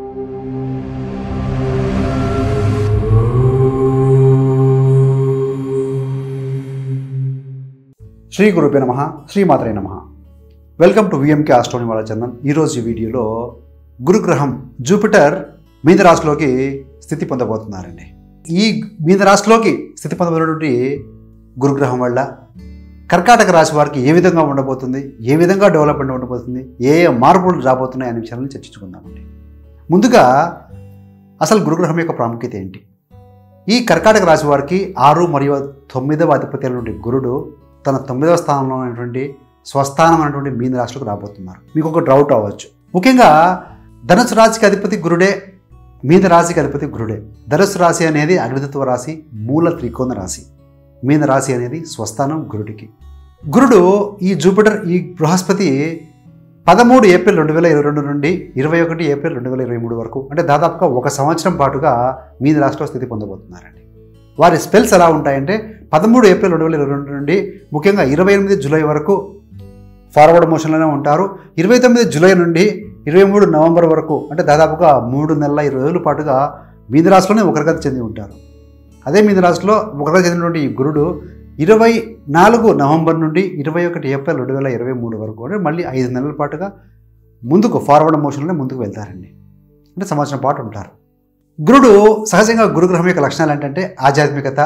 శ్రీ గురుపే నమ శ్రీమాత్రే నమ వెల్కమ్ టు విఎంకే ఆస్ట్రోని వాళ్ళ చందన్ ఈరోజు ఈ వీడియోలో గురుగ్రహం జూపిటర్ మీన రాశిలోకి స్థితి పొందబోతున్నారండి ఈ మీన రాశిలోకి స్థితి పొందబోతున్నటువంటి గురుగ్రహం వల్ల కర్కాటక రాశి వారికి ఏ విధంగా ఉండబోతుంది ఏ విధంగా డెవలప్మెంట్ ఉండబోతుంది ఏ ఏ మార్పులు రాబోతున్నాయి అనే విషయాలను చర్చించుకుందామండి ముందుగా అసలు గురుగ్రహం యొక్క ప్రాముఖ్యత ఏంటి ఈ కర్కాటక రాశి వారికి ఆరు మరియు తొమ్మిదవ అధిపతి అయినటువంటి గురుడు తన తొమ్మిదవ స్థానంలో ఉన్నటువంటి స్వస్థానం అనేటువంటి మీన రాశిలోకి రాబోతున్నారు మీకు ఒక డౌట్ అవ్వచ్చు ముఖ్యంగా ధనుసు రాశికి అధిపతి గురుడే మీన రాశికి అధిపతి గురుడే ధనుసు రాశి అనేది అగ్నితత్వ రాశి మూల త్రికోణ రాశి మీన రాశి అనేది స్వస్థానం గురుడికి గురుడు ఈ జూపిటర్ ఈ బృహస్పతి పదమూడు ఏప్రిల్ రెండు వేల ఇరవై రెండు నుండి ఇరవై ఒకటి ఏప్రిల్ రెండు వేల ఇరవై మూడు వరకు అంటే దాదాపుగా ఒక సంవత్సరం పాటుగా మీన రాష్ట్రంలో స్థితి పొందబోతున్నారండి వారి స్పెల్స్ ఎలా ఉంటాయంటే పదమూడు ఏప్రిల్ రెండు వేల ఇరవై రెండు నుండి ముఖ్యంగా ఇరవై ఎనిమిది జూలై వరకు ఫార్వర్డ్ మోషన్లోనే ఉంటారు ఇరవై తొమ్మిది జూలై నుండి ఇరవై మూడు నవంబర్ వరకు అంటే దాదాపుగా మూడు నెలల ఇరవై రోజుల పాటుగా మీన రాశిలోనే ఒకరిగతి చెంది ఉంటారు అదే మీన రాశిలో ఒకరిగా చెందినటువంటి ఈ గురుడు ఇరవై నాలుగు నవంబర్ నుండి ఇరవై ఒకటి ఏప్రిల్ రెండు వేల ఇరవై మూడు వరకు అంటే మళ్ళీ ఐదు నెలల పాటుగా ముందుకు ఫార్వర్డ్ మోషన్లోనే ముందుకు వెళ్తారండి అంటే సంవత్సరం పాటు ఉంటారు గురుడు సహజంగా గురుగ్రహం యొక్క లక్షణాలు ఏంటంటే ఆధ్యాత్మికత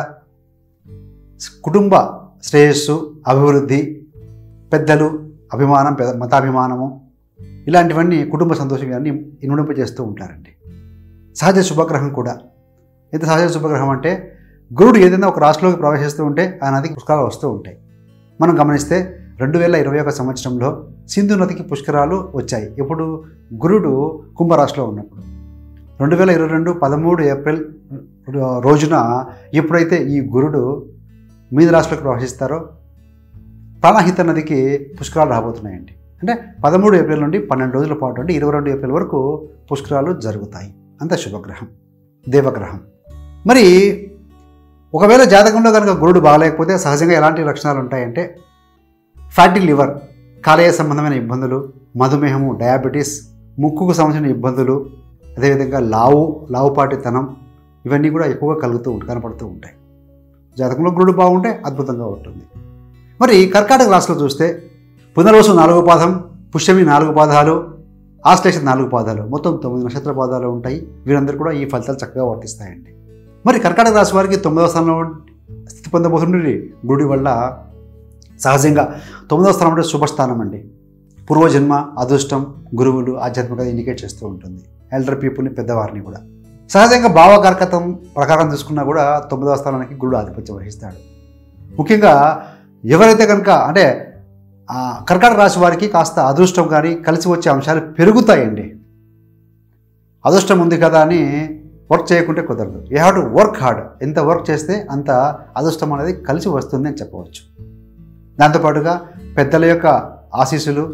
కుటుంబ శ్రేయస్సు అభివృద్ధి పెద్దలు అభిమానం పెద్ద మతాభిమానము ఇలాంటివన్నీ కుటుంబ సంతోషం ఇవన్నీ ఇనుడింపజేస్తూ ఉంటారండి సహజ శుభగ్రహం కూడా ఎంత సహజ శుభగ్రహం అంటే గురుడు ఏదైనా ఒక రాశిలోకి ప్రవేశిస్తూ ఉంటే ఆ నదికి పుష్కరాలు వస్తూ ఉంటాయి మనం గమనిస్తే రెండు వేల ఇరవై ఒక సంవత్సరంలో సింధు నదికి పుష్కరాలు వచ్చాయి ఇప్పుడు గురుడు కుంభరాశిలో ఉన్నప్పుడు రెండు వేల ఇరవై రెండు పదమూడు ఏప్రిల్ రోజున ఎప్పుడైతే ఈ గురుడు మీన రాశిలోకి ప్రవేశిస్తారో ప్రాణహిత నదికి పుష్కరాలు రాబోతున్నాయండి అంటే పదమూడు ఏప్రిల్ నుండి పన్నెండు రోజుల పాటు అంటే ఇరవై రెండు ఏప్రిల్ వరకు పుష్కరాలు జరుగుతాయి అంత శుభగ్రహం దేవగ్రహం మరి ఒకవేళ జాతకంలో కనుక గురుడు బాగాలేకపోతే సహజంగా ఎలాంటి లక్షణాలు ఉంటాయంటే ఫ్యాటీ లివర్ కాలేయ సంబంధమైన ఇబ్బందులు మధుమేహము డయాబెటీస్ ముక్కుకు సంబంధించిన ఇబ్బందులు అదేవిధంగా లావు లావుపాటితనం ఇవన్నీ కూడా ఎక్కువగా కలుగుతూ ఉంటాయి కనపడుతూ ఉంటాయి జాతకంలో గురుడు బాగుంటే అద్భుతంగా ఉంటుంది మరి కర్కాటక రాశిలో చూస్తే పునర్వసు నాలుగు పాదం పుష్యమి నాలుగు పాదాలు ఆశ్లేష నాలుగు పాదాలు మొత్తం తొమ్మిది నక్షత్ర పాదాలు ఉంటాయి వీరందరూ కూడా ఈ ఫలితాలు చక్కగా వర్తిస్తాయండి మరి కర్కాటక రాశి వారికి తొమ్మిదవ స్థానంలో స్థితి పొందబోతుండే గుడి వల్ల సహజంగా తొమ్మిదవ స్థానం అంటే శుభస్థానం అండి పూర్వజన్మ అదృష్టం గురువులు ఆధ్యాత్మికత ఇండికేట్ చేస్తూ ఉంటుంది ఎల్డర్ పీపుల్ని పెద్దవారిని కూడా సహజంగా భావకారకత్వం ప్రకారం తీసుకున్నా కూడా తొమ్మిదవ స్థానానికి గురుడు ఆధిపత్యం వహిస్తాడు ముఖ్యంగా ఎవరైతే కనుక అంటే ఆ కర్కాటక రాశి వారికి కాస్త అదృష్టం కానీ కలిసి వచ్చే అంశాలు పెరుగుతాయండి అదృష్టం ఉంది కదా అని వర్క్ చేయకుంటే కుదరదు you have to work hard ఎంత వర్క్ చేస్తే అంత అదృష్టం అనేది కలిసి వస్తుంది అని చెప్పవచ్చు దాంతోపాటుగా పెద్దల యొక్క ఆశీస్సులు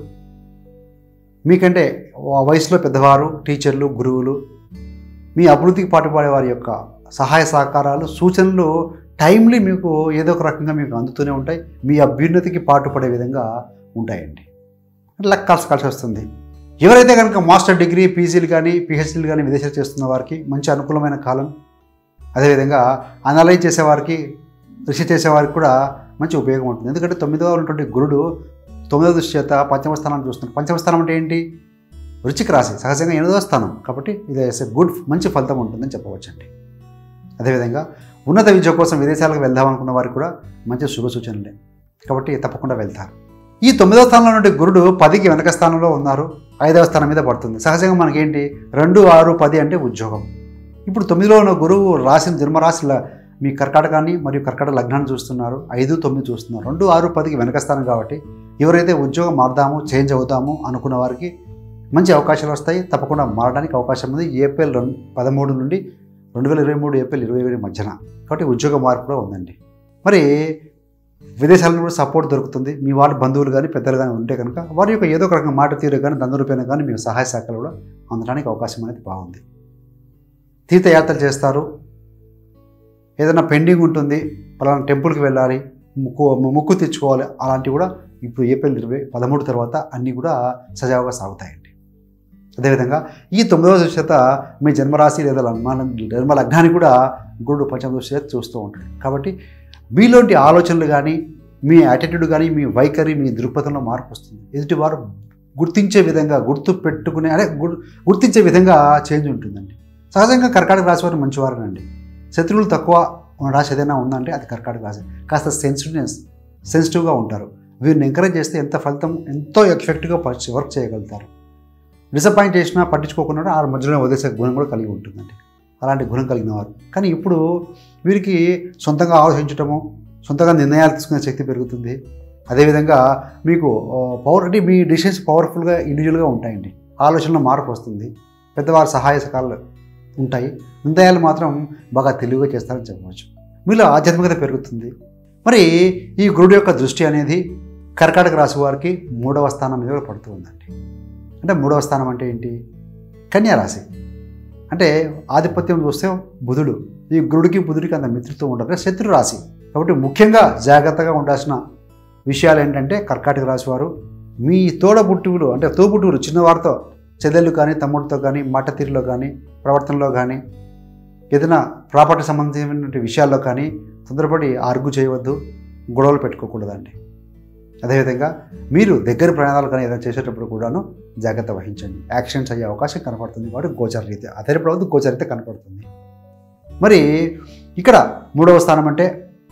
మీకంటే వయసులో పెద్దవారు టీచర్లు గురువులు మీ అభివృద్ధికి పాటుపడే వారి యొక్క సహాయ సహకారాలు సూచనలు టైమ్లీ మీకు ఏదో ఒక రకంగా మీకు అందుతూనే ఉంటాయి మీ అభ్యున్నతికి పాటుపడే విధంగా ఉంటాయండి లక్ కలిసి కలిసి వస్తుంది ఎవరైతే కనుక మాస్టర్ డిగ్రీ పీజీలు కానీ పిహెచ్డీలు కానీ విదేశాలు చేస్తున్న వారికి మంచి అనుకూలమైన కాలం అదేవిధంగా అనలైజ్ చేసేవారికి రీసెర్చ్ చేసేవారికి కూడా మంచి ఉపయోగం ఉంటుంది ఎందుకంటే తొమ్మిదవ ఉన్నటువంటి గురుడు తొమ్మిదవ దృష్టి చేత పంచమ స్థానం చూస్తున్నాడు పంచమ స్థానం అంటే ఏంటి రుచికి రాశి సహజంగా ఎనిమిదవ స్థానం కాబట్టి ఇది ఎ గుడ్ మంచి ఫలితం ఉంటుందని చెప్పవచ్చండి అదేవిధంగా ఉన్నత విద్య కోసం విదేశాలకు వెళ్దాం అనుకున్న వారికి కూడా మంచి శుభ సూచనలే కాబట్టి తప్పకుండా వెళ్తారు ఈ తొమ్మిదవ స్థానంలో నుండి గురుడు పదికి వెనక స్థానంలో ఉన్నారు ఐదవ స్థానం మీద పడుతుంది సహజంగా మనకేంటి రెండు ఆరు పది అంటే ఉద్యోగం ఇప్పుడు తొమ్మిదిలో ఉన్న గురువు రాసిన జన్మరాశిల మీ కర్కాటకాన్ని మరియు కర్కాటక లగ్నాన్ని చూస్తున్నారు ఐదు తొమ్మిది చూస్తున్నారు రెండు ఆరు పదికి వెనక స్థానం కాబట్టి ఎవరైతే ఉద్యోగం మారుదాము చేంజ్ అవుతాము అనుకున్న వారికి మంచి అవకాశాలు వస్తాయి తప్పకుండా మారడానికి అవకాశం ఉంది ఏప్రిల్ రెండు పదమూడు నుండి రెండు వేల ఇరవై మూడు ఏప్రిల్ ఇరవై ఒకటి మధ్యన కాబట్టి ఉద్యోగ మార్పు కూడా ఉందండి మరి విదేశాల్లో కూడా సపోర్ట్ దొరుకుతుంది మీ వాళ్ళ బంధువులు కానీ పెద్దలు కానీ ఉంటే కనుక వారి యొక్క ఏదో ఒక రకంగా మాట తీరు కానీ దందరూపైన కానీ మీకు సహాయ శాఖలు కూడా అందడానికి అవకాశం అనేది బాగుంది తీర్థయాత్రలు చేస్తారు ఏదైనా పెండింగ్ ఉంటుంది పలానా టెంపుల్కి వెళ్ళాలి ముక్కు ముక్కు తెచ్చుకోవాలి అలాంటివి కూడా ఇప్పుడు ఏప్రిల్ ఇరవై పదమూడు తర్వాత అన్నీ కూడా సజావుగా సాగుతాయండి అదేవిధంగా ఈ తొమ్మిదవ దృశ్యత మీ జన్మరాశి లేదా లగ్న జన్మ లగ్నాన్ని కూడా గురుడు పంచమ దృశ్యత చూస్తూ ఉంటాడు కాబట్టి మీలోంటి ఆలోచనలు కానీ మీ యాటిట్యూడ్ కానీ మీ వైఖరి మీ దృక్పథంలో మార్పు వస్తుంది ఎదుటివారు గుర్తించే విధంగా గుర్తు పెట్టుకునే అదే గుర్- గుర్తించే విధంగా చేంజ్ ఉంటుందండి సహజంగా కర్కాటక రాశి వారు మంచివారేనండి శత్రువులు తక్కువ ఉన్న రాశి ఏదైనా ఉందంటే అది కర్కాటక రాశి కాస్త సెన్సిటివ్నెస్ సెన్సిటివ్గా ఉంటారు వీరిని ఎంకరేజ్ చేస్తే ఎంత ఫలితం ఎంతో ఎఫెక్టివ్గా వర్క్ చేయగలుగుతారు డిసప్పాయింట్ చేసినా పట్టించుకోకుండా ఆ మధ్యలో వదిలేసే గుణం కూడా కలిగి ఉంటుందండి అలాంటి గుణం కలిగిన వారు కానీ ఇప్పుడు వీరికి సొంతంగా ఆలోచించటము సొంతంగా నిర్ణయాలు తీసుకునే శక్తి పెరుగుతుంది అదేవిధంగా మీకు పవర్ అంటే మీ డిసిషన్స్ పవర్ఫుల్గా ఇండివిజువల్గా ఉంటాయండి ఆలోచనలో మార్పు వస్తుంది పెద్దవారి సహాయ సకాలు ఉంటాయి నిర్ణయాలు మాత్రం బాగా తెలివిగా చేస్తారని చెప్పవచ్చు మీలో ఆధ్యాత్మికత పెరుగుతుంది మరి ఈ గురుడు యొక్క దృష్టి అనేది కర్కాటక రాశి వారికి మూడవ స్థానం మీద కూడా పడుతూ ఉందండి అంటే మూడవ స్థానం అంటే ఏంటి కన్యా రాశి అంటే ఆధిపత్యం చూస్తే బుధుడు ఈ గురుడికి బుధుడికి అంత మిత్రుత్వం ఉండదు శత్రు రాశి కాబట్టి ముఖ్యంగా జాగ్రత్తగా ఉండాల్సిన విషయాలు ఏంటంటే కర్కాటక రాశి వారు మీ తోడబుట్టువులు అంటే తోబుట్టువులు చిన్నవారితో చెల్లెళ్ళు కానీ తమ్ముడితో కానీ మాట తీరులో కానీ ప్రవర్తనలో కానీ ఏదైనా ప్రాపర్టీ సంబంధించిన విషయాల్లో కానీ తొందరపడి ఆర్గు చేయవద్దు గొడవలు పెట్టుకోకూడదండి అదేవిధంగా మీరు దగ్గర ప్రయాణాలు కానీ ఏదైనా చేసేటప్పుడు కూడాను జాగ్రత్త వహించండి యాక్సిడెంట్స్ అయ్యే అవకాశం కనపడుతుంది కాబట్టి గోచర రీత్యా అధైర్యపడవద్దు గోచర రీత్యా కనపడుతుంది మరి ఇక్కడ మూడవ స్థానం అంటే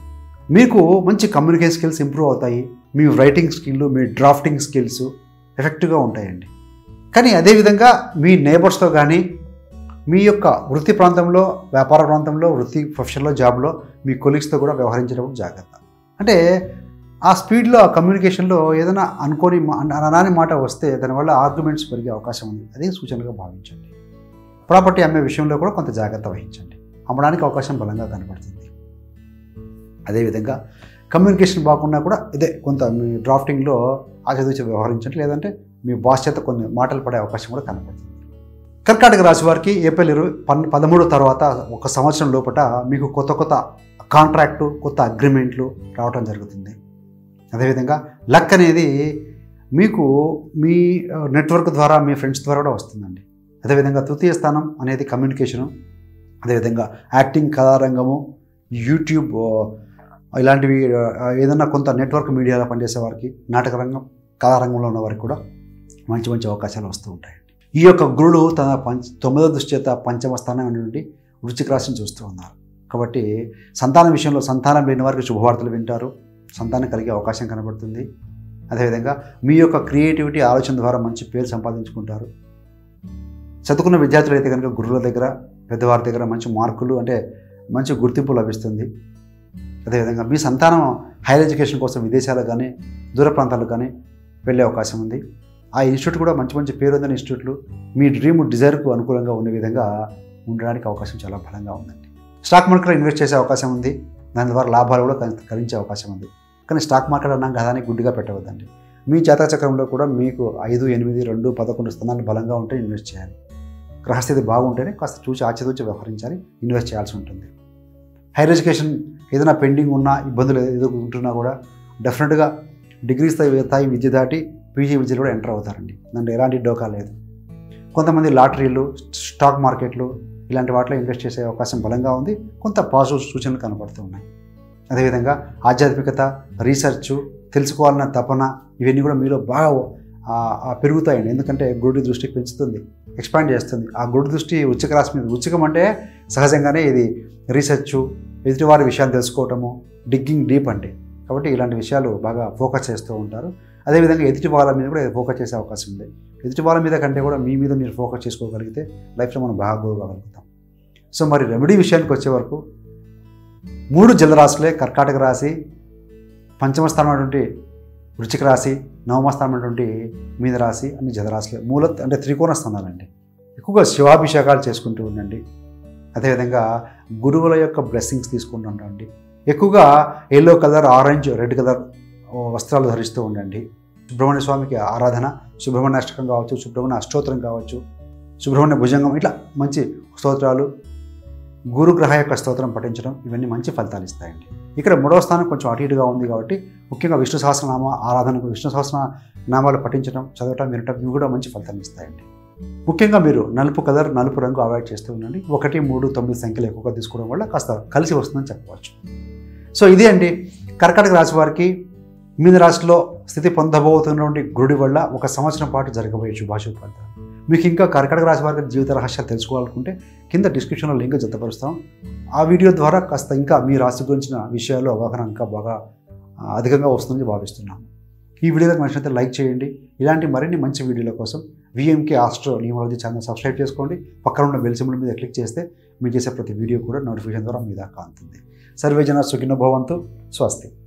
మీకు మంచి కమ్యూనికేషన్ స్కిల్స్ ఇంప్రూవ్ అవుతాయి మీ రైటింగ్ స్కిల్ మీ డ్రాఫ్టింగ్ స్కిల్స్ ఎఫెక్టివ్గా ఉంటాయండి కానీ అదేవిధంగా మీ నేబర్స్తో కానీ మీ యొక్క వృత్తి ప్రాంతంలో వ్యాపార ప్రాంతంలో వృత్తి ప్రొఫెషన్లో జాబ్లో మీ కొలీగ్స్తో కూడా వ్యవహరించేటప్పుడు జాగ్రత్త అంటే ఆ స్పీడ్లో ఆ కమ్యూనికేషన్లో ఏదైనా అనుకోని మా- అన- అనరాని మాట వస్తే దానివల్ల ఆర్గ్యుమెంట్స్ పెరిగే అవకాశం ఉంది అదే సూచనగా భావించండి ప్రాపర్టీ అమ్మే విషయంలో కూడా కొంత జాగ్రత్త వహించండి అమ్మడానికి అవకాశం బలంగా కనబడుతుంది అదేవిధంగా కమ్యూనికేషన్ బాగున్నా కూడా ఇదే కొంత మీ డ్రాఫ్టింగ్లో ఆచదూచి వ్యవహరించండి లేదంటే మీ బాస్ చేత కొన్ని మాటలు పడే అవకాశం కూడా కనపడుతుంది కర్కాటక రాశి వారికి ఏప్రిల్ ఇరవై పన్ పదమూడు తర్వాత ఒక సంవత్సరం లోపల మీకు కొత్త కొత్త కాంట్రాక్టు కొత్త అగ్రిమెంట్లు రావడం జరుగుతుంది అదేవిధంగా లక్ అనేది మీకు మీ ఆ, నెట్వర్క్ ద్వారా మీ ఫ్రెండ్స్ ద్వారా కూడా వస్తుందండి అదేవిధంగా తృతీయ స్థానం అనేది కమ్యూనికేషను అదేవిధంగా యాక్టింగ్ కళారంగము యూట్యూబ్ ఆ, ఇలాంటివి ఆ, ఏదైనా కొంత నెట్వర్క్ మీడియాలో పనిచేసే వారికి నాటక రంగం కళారంగంలో ఉన్న వారికి కూడా మంచి మంచి అవకాశాలు వస్తూ ఉంటాయి ఈ యొక్క గురుడు తన పంచ తొమ్మిదో దృష్టి చేత పంచమ స్థానం నుండి వృశ్చిక రాశిని చూస్తూ ఉన్నారు కాబట్టి సంతానం విషయంలో సంతానం లేని వారికి శుభవార్తలు వింటారు సంతానం కలిగే అవకాశం కనబడుతుంది అదేవిధంగా మీ యొక్క క్రియేటివిటీ ఆలోచన ద్వారా మంచి పేరు సంపాదించుకుంటారు చదువుకున్న విద్యార్థులు అయితే కనుక గురువుల దగ్గర పెద్దవారి దగ్గర మంచి మార్కులు అంటే మంచి గుర్తింపు లభిస్తుంది అదేవిధంగా మీ సంతానం హైయర్ ఎడ్యుకేషన్ కోసం విదేశాలకు కానీ దూర ప్రాంతాలకు కానీ వెళ్ళే అవకాశం ఉంది ఆ ఇన్స్టిట్యూట్ కూడా మంచి మంచి పేరు ఉందని ఇన్స్టిట్యూట్లు మీ డ్రీమ్ డిజైర్కు అనుకూలంగా ఉండే విధంగా ఉండడానికి అవకాశం చాలా బలంగా ఉందండి స్టాక్ మార్కెట్లో ఇన్వెస్ట్ చేసే అవకాశం ఉంది దాని ద్వారా లాభాలు కూడా కలి- కలిగించే అవకాశం ఉంది కానీ స్టాక్ మార్కెట్ అన్నాం కదా అని గుడ్డిగా పెట్టవద్దండి మీ జాతక చక్రంలో కూడా మీకు ఐదు ఎనిమిది రెండు పదకొండు స్థానాలు బలంగా ఉంటే ఇన్వెస్ట్ చేయాలి గ్రహస్థితి బాగుంటేనే కాస్త చూసి ఆచితూచి వ్యవహరించాలి ఇన్వెస్ట్ చేయాల్సి ఉంటుంది హైయర్ ఎడ్యుకేషన్ ఏదైనా పెండింగ్ ఉన్నా ఇబ్బందులు ఎదుర్కొంటున్నా కూడా డెఫినెట్గా డిగ్రీ స్థాయి స్థాయి విద్య దాటి పీజీ విద్యలో కూడా ఎంటర్ అవుతారండి దాంట్లో ఎలాంటి డోకా లేదు కొంతమంది లాటరీలు స్టాక్ మార్కెట్లు ఇలాంటి వాటిలో ఇన్వెస్ట్ చేసే అవకాశం బలంగా ఉంది కొంత పాజిటివ్ సూచనలు కనబడుతూ ఉన్నాయి అదేవిధంగా ఆధ్యాత్మికత రీసెర్చ్ తెలుసుకోవాలన్న తపన ఇవన్నీ కూడా మీలో బాగా ఆ, ఆ, పెరుగుతాయండి ఎందుకంటే గురుడి దృష్టి పెంచుతుంది ఎక్స్పాండ్ చేస్తుంది ఆ గురుడి దృష్టి ఉచ్చక రాశి మీద ఉచ్చకం అంటే సహజంగానే ఇది రీసెర్చ్ ఎదుటివారి విషయాలు తెలుసుకోవటము డిగ్గింగ్ డీప్ అంటే కాబట్టి ఇలాంటి విషయాలు బాగా ఫోకస్ చేస్తూ ఉంటారు అదేవిధంగా ఎదుటి వాళ్ళ మీద కూడా ఫోకస్ చేసే అవకాశం ఉంది ఎదుటి వాళ్ళ మీద కంటే కూడా మీ మీద మీరు ఫోకస్ చేసుకోగలిగితే లైఫ్లో మనం బాగా గోగలుగుతాం సో మరి రెమెడీ విషయానికి వచ్చే వరకు మూడు జలరాశులే కర్కాటక రాశి పంచమ స్థానమైనటువంటి వృచ్చిక రాశి నవమ స్థానమైనటువంటి మీన రాశి అన్ని జలరాశులే మూల అంటే త్రికోణ స్థానాలండి ఎక్కువగా శివాభిషేకాలు చేసుకుంటూ ఉండండి అదేవిధంగా గురువుల యొక్క బ్లెస్సింగ్స్ తీసుకుంటూ ఉండండి ఎక్కువగా yellow colour orange red colour వస్త్రాలు ధరిస్తూ ఉండండి సుబ్రహ్మణ్య స్వామికి ఆరాధన సుబ్రహ్మణ్య అష్టకం కావచ్చు సుబ్రహ్మణ్య అష్టోత్తరం కావచ్చు సుబ్రహ్మణ్య భుజంగం ఇట్లా మంచి స్తోత్రాలు గురుగ్రహ యొక్క స్తోత్రం పఠించడం ఇవన్నీ మంచి ఫలితాలు ఇస్తాయండి ఇక్కడ మూడవ స్థానం కొంచెం అటు ఇటుగా ఉంది కాబట్టి ముఖ్యంగా విష్ణు సహస్రనామ ఆరాధనకు విష్ణు సహస్ర నామాలు పఠించడం చదవటం వినటం ఇవి కూడా మంచి ఫలితాన్ని ఇస్తాయండి ముఖ్యంగా మీరు నలుపు కలర్ నలుపు రంగు అవాయిడ్ చేస్తూ ఉండండి ఒకటి మూడు తొమ్మిది సంఖ్యలు ఎక్కువగా తీసుకోవడం వల్ల కాస్త కలిసి వస్తుందని చెప్పవచ్చు సో ఇదే అండి కర్కాటక రాశి వారికి మీన రాశిలో స్థితి పొందబోతున్నటువంటి గురుడి వల్ల ఒక సంవత్సరం పాటు జరగబోయే శుభాశుభాలు మీకు ఇంకా కర్కాటక రాశి వారికి జీవిత రహస్యాలు తెలుసుకోవాలనుకుంటే కింద డిస్క్రిప్షన్లో లింక్ జతపరుస్తాం ఆ వీడియో ద్వారా కాస్త ఇంకా మీ రాశి గురించిన విషయాలు అవగాహన ఇంకా బాగా ఆ, అధికంగా వస్తుందని భావిస్తున్నాము ఈ వీడియో కనుక నచ్చినట్లయితే లైక్ చేయండి ఇలాంటి మరిన్ని మంచి వీడియోల కోసం VMK astro numerology channel subscribe చేసుకోండి పక్కన ఉన్న బెల్ సింబల్ మీద క్లిక్ చేస్తే మీరు చేసే ప్రతి వీడియో కూడా నోటిఫికేషన్ ద్వారా మీ దాకా అందుతుంది సర్వే జన సుఖినో భవంతు స్వస్తి